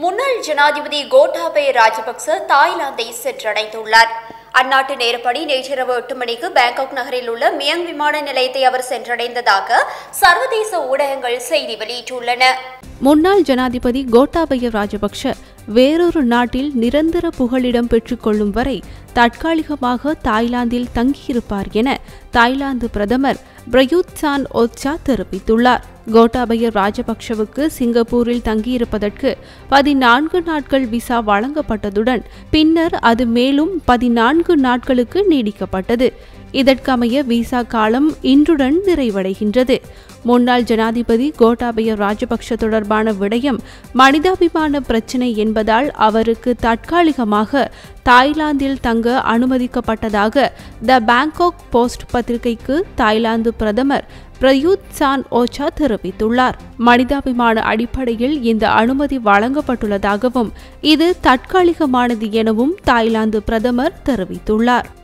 முன்னாள் ஜனாதிபதி கோட்டாபய ராஜபக்ச தாய்லாந்தை சென்றடைந்துள்ளார் அந்நாட்டு நேரப்படி நேற்றிரவு எட்டு மணிக்கு பாங்காக் நகரில் உள்ள மியங் விமான நிலையத்தை அவர் சென்றடைந்ததாக சர்வதேச ஊடகங்கள் செய்தி வெளியிட்டுள்ளன முன்னாள் ஜனாதிபதி கோட்டாபய ராஜபக்ஷ வேறொரு நாட்டில் நிரந்தர புகலிடம் பெற்றுக்கொள்ளும் வரை தற்காலிகமாக தாய்லாந்தில் தங்கியிருப்பார் என தாய்லாந்து பிரதமர் பிரயுத் சான் ஓச்சா தெரிவித்துள்ளார் கோட்டாபய ராஜபக்ஷவுக்கு சிங்கப்பூரில் தங்கியிருப்பதற்கு பதினான்கு நாட்கள் விசா வழங்கப்பட்டதுடன் பின்னர் அது மேலும் பதினான்கு நாட்களுக்கு நீடிக்கப்பட்டது இதற்கமைய விசா காலம் இன்றுடன் நிறைவடைகின்றது முன்னாள் ஜனாதிபதி கோட்டாபய ராஜபக்ஷ தொடர்பான விடயம் மனிதாபிமான பிரச்சினை என்பதால் அவருக்கு தற்காலிகமாக தாய்லாந்தில் தங்க அனுமதிக்கப்பட்டதாக த பேங்காக் போஸ்ட் பத்திரிகைக்கு தாய்லாந்து பிரதமர் பிரயூத் சான் ஓச்சா தெரிவித்துள்ளார் மனிதாபிமான அடிப்படையில் இந்த அனுமதி வழங்கப்பட்டுள்ளதாகவும் இது தற்காலிகமானது எனவும் தாய்லாந்து பிரதமர் தெரிவித்துள்ளார்